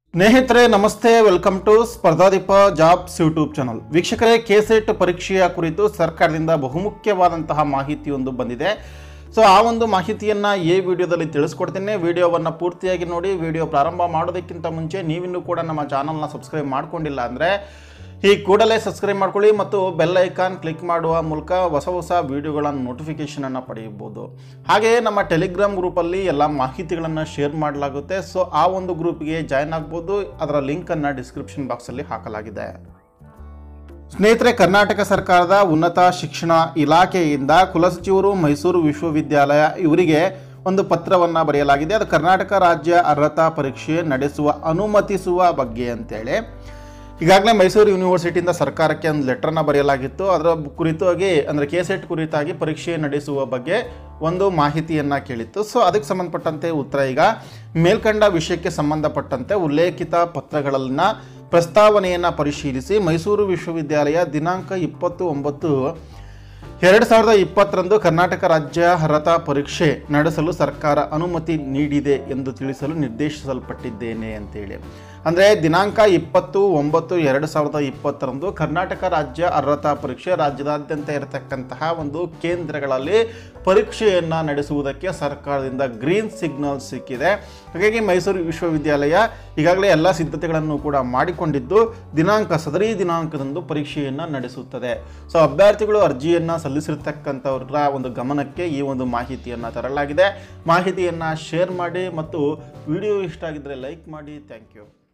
ಸ್ನೇಹಿತರೆ ನಮಸ್ತೆ welcome to Spardhadeepa jobs YouTube channel ವೀಕ್ಷಕರೇ ಕೆಸೆಟ್ ಪರೀಕ್ಷೆಯ ಕುರಿತು ಸರ್ಕಾರದಿಂದ ಬಹುಮುಖ್ಯವಾದಂತಹ ಮಾಹಿತಿಯೊಂದು ಬಂದಿದೆ ಸೊ ಆ ಒಂದು ಮಾಹಿತಿಯನ್ನು ಈ ವಿಡಿಯೋದಲ್ಲಿ ತಿಳಿಸ್ಕೊಡ್ತೀನಿ ವಿಡಿಯೋವನ್ನು ಪೂರ್ತಿಯಾಗಿ ನೋಡಿ ವಿಡಿಯೋ ಪ್ರಾರಂಭ ಮಾಡೋದಕ್ಕಿಂತ ಮುಂಚೆ ನೀವಿನ್ನೂ ಕೂಡ ನಮ್ಮ ಚಾನಲ್ನ ಸಬ್ಸ್ಕ್ರೈಬ್ ಮಾಡ್ಕೊಂಡಿಲ್ಲ ಅಂದರೆ ಈ ಕೂಡಲೇ ಸಬ್ಸ್ಕ್ರೈಬ್ ಮಾಡ್ಕೊಳ್ಳಿ ಮತ್ತು ಬೆಲ್ ಐಕಾನ್ ಕ್ಲಿಕ್ ಮಾಡುವ ಮೂಲಕ ಹೊಸ ಹೊಸ ವಿಡಿಯೋಗಳ ನೋಟಿಫಿಕೇಷನನ್ನು ಪಡೆಯಬಹುದು ಹಾಗೆಯೇ ನಮ್ಮ ಟೆಲಿಗ್ರಾಮ್ ಗ್ರೂಪಲ್ಲಿ ಎಲ್ಲ ಮಾಹಿತಿಗಳನ್ನು ಶೇರ್ ಮಾಡಲಾಗುತ್ತೆ ಸೊ ಆ ಒಂದು ಗ್ರೂಪ್ಗೆ ಜಾಯ್ನ್ ಆಗ್ಬೋದು ಅದರ ಲಿಂಕನ್ನು ಡಿಸ್ಕ್ರಿಪ್ಷನ್ ಬಾಕ್ಸಲ್ಲಿ ಹಾಕಲಾಗಿದೆ ಸ್ನೇಹಿತರೆ ಕರ್ನಾಟಕ ಸರ್ಕಾರದ ಉನ್ನತ ಶಿಕ್ಷಣ ಇಲಾಖೆಯಿಂದ ಕುಲಸಚಿವರು ಮೈಸೂರು ವಿಶ್ವವಿದ್ಯಾಲಯ ಇವರಿಗೆ ಒಂದು ಪತ್ರವನ್ನು ಬರೆಯಲಾಗಿದೆ ಅದು ಕರ್ನಾಟಕ ರಾಜ್ಯ ಅರ್ಹತಾ ಪರೀಕ್ಷೆ ನಡೆಸುವ ಅನುಮತಿಸುವ ಬಗ್ಗೆ ಅಂತೇಳಿ ಈಗಾಗಲೇ ಮೈಸೂರು ಯೂನಿವರ್ಸಿಟಿಯಿಂದ ಸರ್ಕಾರಕ್ಕೆ ಒಂದು ಲೆಟ್ರನ್ನ ಬರೆಯಲಾಗಿತ್ತು ಅದರ ಕುರಿತಾಗಿ ಅಂದರೆ ಕೆ ಸೆಟ್ ಕುರಿತಾಗಿ ಪರೀಕ್ಷೆ ನಡೆಸುವ ಬಗ್ಗೆ ಒಂದು ಮಾಹಿತಿಯನ್ನು ಕೇಳಿತ್ತು ಸೊ ಅದಕ್ಕೆ ಸಂಬಂಧಪಟ್ಟಂತೆ ಉತ್ತರ ಈಗ ಮೇಲ್ಕಂಡ ವಿಷಯಕ್ಕೆ ಸಂಬಂಧಪಟ್ಟಂತೆ ಉಲ್ಲೇಖಿತ ಪತ್ರಗಳನ್ನ ಪ್ರಸ್ತಾವನೆಯನ್ನು ಪರಿಶೀಲಿಸಿ ಮೈಸೂರು ವಿಶ್ವವಿದ್ಯಾಲಯ ದಿನಾಂಕ ಇಪ್ಪತ್ತು ಒಂಬತ್ತು ಎರಡು ಸಾವಿರದ ಇಪ್ಪತ್ತರಂದು ಕರ್ನಾಟಕ ರಾಜ್ಯ ಅರ್ಹತಾ ಪರೀಕ್ಷೆ ನಡೆಸಲು ಸರ್ಕಾರ ಅನುಮತಿ ನೀಡಿದೆ ಎಂದು ತಿಳಿಸಲು ನಿರ್ದೇಶಿಸಲ್ಪಟ್ಟಿದ್ದೇನೆ ಅಂತೇಳಿ ಅಂದರೆ ದಿನಾಂಕ ಇಪ್ಪತ್ತು ಒಂಬತ್ತು ಎರಡು ಸಾವಿರದ ಇಪ್ಪತ್ತರಂದು ಕರ್ನಾಟಕ ರಾಜ್ಯ ಅರ್ಹತಾ ಪರೀಕ್ಷೆ ರಾಜ್ಯದಾದ್ಯಂತ ಇರತಕ್ಕಂತಹ ಒಂದು ಕೇಂದ್ರಗಳಲ್ಲಿ ಪರೀಕ್ಷೆಯನ್ನು ನಡೆಸುವುದಕ್ಕೆ ಸರ್ಕಾರದಿಂದ ಗ್ರೀನ್ ಸಿಗ್ನಲ್ ಸಿಕ್ಕಿದೆ ಹಾಗಾಗಿ ಮೈಸೂರು ವಿಶ್ವವಿದ್ಯಾಲಯ ಈಗಾಗಲೇ ಎಲ್ಲ ಸಿದ್ಧತೆಗಳನ್ನು ಕೂಡ ಮಾಡಿಕೊಂಡಿದ್ದು ದಿನಾಂಕ ಸದರಿ ದಿನಾಂಕದಂದು ಪರೀಕ್ಷೆಯನ್ನು ನಡೆಸುತ್ತದೆ ಸೊ ಅಭ್ಯರ್ಥಿಗಳು ಅರ್ಜಿಯನ್ನು ಸಲ್ಲಿಸಿರ್ತಕ್ಕಂಥವ್ರ ಒಂದು ಗಮನಕ್ಕೆ ಈ ಒಂದು ಮಾಹಿತಿಯನ್ನು ತರಲಾಗಿದೆ ಮಾಹಿತಿಯನ್ನು ಶೇರ್ ಮಾಡಿ ಮತ್ತು ವಿಡಿಯೋ ಇಷ್ಟ ಆಗಿದ್ದರೆ ಲೈಕ್ ಮಾಡಿ ಥ್ಯಾಂಕ್ ಯು